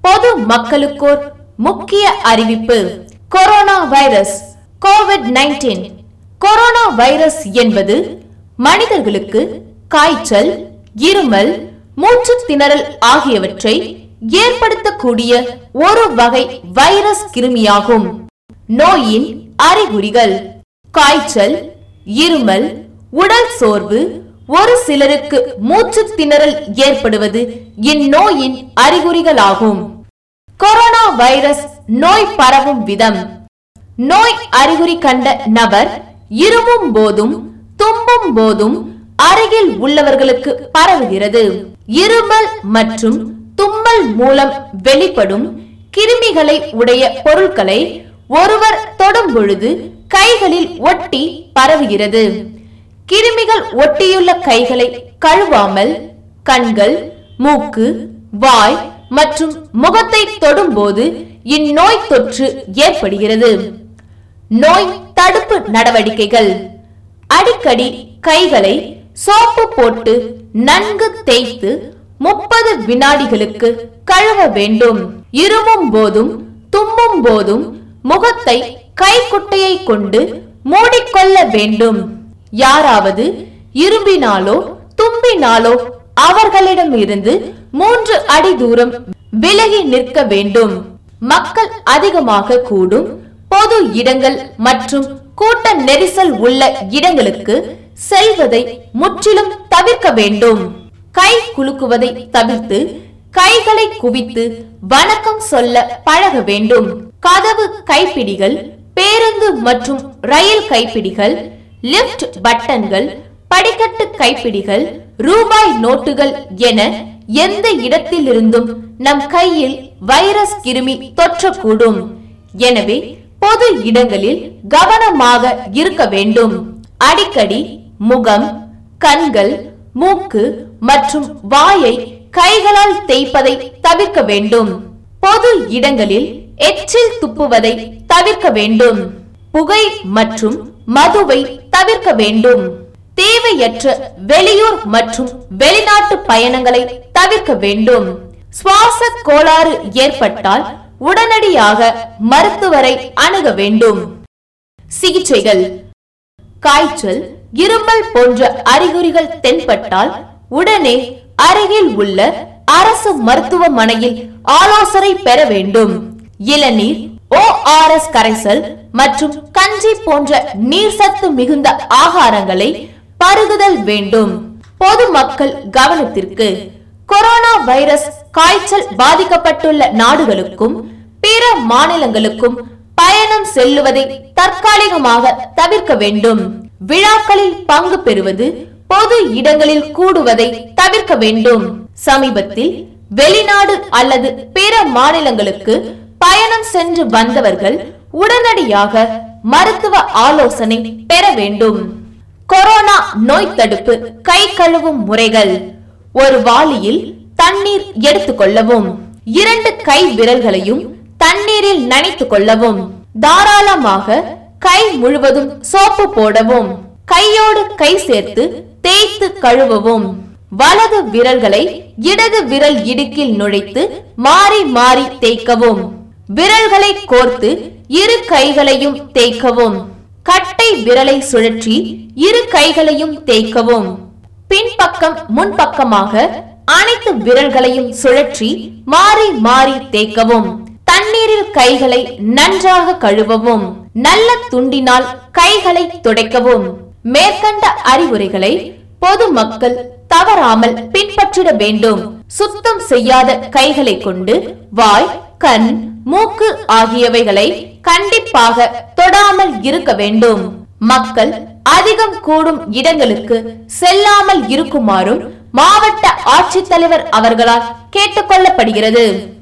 பொது மக்களுக்கோர் முக்கிய அறிவிப்பு corona virus covid nineteen corona virus என்பது மனிதர்களுக்கு காய்ச்சல் இருமல் மூச்சு திணறல் ஆகியவற்றை ஏற்படுத்தக்கூடிய ஒரு வகை வைரஸ் கிருமியாகும் நோயின் அறிகுறிகள் காய்ச்சல் இருமல் உடல் சோர்வு ஒரு சிலருக்கு மூச்சு திணறல் ஏற்படுவது இந்நோயின் அறிகுறிகளாகும் கொரோனா வைரஸ் நோய் பரவும் விதம் நோய் அறிகுறி கண்ட நபர் இருமும் போதும் தும்பும் போதும் அருகில் உள்ளவர்களுக்கு பரவுகிறது இருமல் மற்றும் தும்மல் மூலம் வெளிப்படும் கிருமிகளை உடைய பொருட்களை ஒருவர் தொடும் பொழுது கைகளில் ஒட்டி பரவுகிறது கிருமிகள் ஒட்டியுள்ள கைகளை கழுவாமல் கண்கள் மூக்கு வாய் மற்றும் முகத்தை தொடும்போது இந்நோய் தொற்று ஏற்படுகிறது நோய் தடுப்பு நடவடிக்கைகள் அடிக்கடி கைகளை சோப்பு போட்டு நன்கு தேய்த்து முப்பது வினாடிகளுக்கு கழுவ வேண்டும் இருமும் போதும் தும்மும் போதும் முகத்தை கைக்குட்டையை கொண்டு மூடிக்கொள்ள வேண்டும் யாராவது இரும்பினாலோ தும்பினாலோ அவர்களிடமிருந்து மூன்று அடி தூரம் விலகி நிற்க வேண்டும் மக்கள் அதிகமாக கூடும் பொது இடங்கள் மற்றும் கூட்ட நெரிசல் உள்ள இடங்களுக்கு செல்வதை முற்றிலும் தவிர்க்க வேண்டும் கை குலுக்குவதை தவிர்த்து கைகளை குவித்து வணக்கம் சொல்ல பழக வேண்டும் கதவு கைப்பிடிகள் பேருந்து மற்றும் ரயில் கைப்பிடிகள் லிப்ட் பட்டன்கள் படிக்கட்டு கைப்பிடிகள் ரூபாய் நோட்டுகள் என எந்த இடத்திலிருந்தும் நம் கையில் வைரஸ் கிருமி தொற்றக்கூடும் எனவே பொது இடங்களில் கவனமாக இருக்க வேண்டும் அடிக்கடி முகம் கண்கள் மூக்கு மற்றும் வாயை கைகளால் தேய்ப்பதை தவிர்க்க வேண்டும் பொது இடங்களில் எச்சில் துப்புவதை தவிர்க்க வேண்டும் புகை மற்றும் மதுவை தவிர்க்க வேண்டும் தேவையற்ற வெளியூர் மற்றும் வெளிநாட்டு பயணங்களை தவிர்க்க வேண்டும் சுவாச கோளாறு ஏற்பட்டால் உடனடியாக மருத்துவரை அணுக வேண்டும் சிகிச்சைகள் காய்ச்சல் இருமல் போன்ற அறிகுறிகள் தென்பட்டால் உடனே அருகில் உள்ள அரசு மருத்துவமனையில் ஆலோசனை பெற வேண்டும் இளநீர் ஓஆர்எஸ் கரைசல் மற்றும் கஞ்சி போன்ற நீர்சத்து மிகுந்த ஆகாரங்களை பருகுதல் வேண்டும் பொதுமக்கள் கவனத்திற்கு கொரோனா வைரஸ் காய்ச்சல் பாதிக்கப்பட்டுள்ள நாடுகளுக்கும் பிற மாநிலங்களுக்கும் பயணம் செல்லுவதை தற்காலிகமாக தவிர்க்க வேண்டும் விழாக்களில் பங்கு பெறுவது பொது இடங்களில் கூடுவதை தவிர்க்க வேண்டும் சமீபத்தில் வெளிநாடு அல்லது பிற மாநிலங்களுக்கு பயணம் சென்று வந்தவர்கள் உடனடியாக மருத்துவ ஆலோசனை பெற வேண்டும் கொரோனா நோய் தடுப்பு கை கழுவும் முறைகள் ஒரு வாளியில் தண்ணீர் எடுத்துக் கொள்ளவும் இரண்டு கை விரல்களையும் தண்ணீரில் நனைத்துக் கொள்ளவும் தாராளமாக கை முழுவதும் சோப்பு போடவும் கையோடு கை சேர்த்து தேய்த்து கழுவவும் வலது விரல்களை இடது விரல் இடுக்கில் நுழைத்து மாறி மாறி தேய்க்கவும் விரல்களை கோர்த்து இரு கைகளையும் தேய்க்கவும் கட்டை விரலை சுழற்றி இரு கைகளையும் தேய்க்கவும் பின்பக்கம் முன்பக்கமாக அனைத்து விரல்களையும் சுழற்றி மாறி மாறி தேய்க்கவும் தண்ணீரில் கைகளை நன்றாக கழுவவும் நல்ல துண்டினால் கைகளை துடைக்கவும் மேற்கண்ட அறிவுரைகளை பொதுமக்கள் தவறாமல் பின்பற்றிட வேண்டும் சுத்தம் செய்யாத கைகளை கொண்டு வாய் கண் மூக்கு ஆகியவைகளை கண்டிப்பாக தொடாமல் இருக்க வேண்டும் மக்கள் அதிகம் கூடும் இடங்களுக்கு செல்லாமல் இருக்குமாறும் மாவட்ட ஆட்சித்தலைவர் அவர்களால் கேட்டுக்கொள்ளப்படுகிறது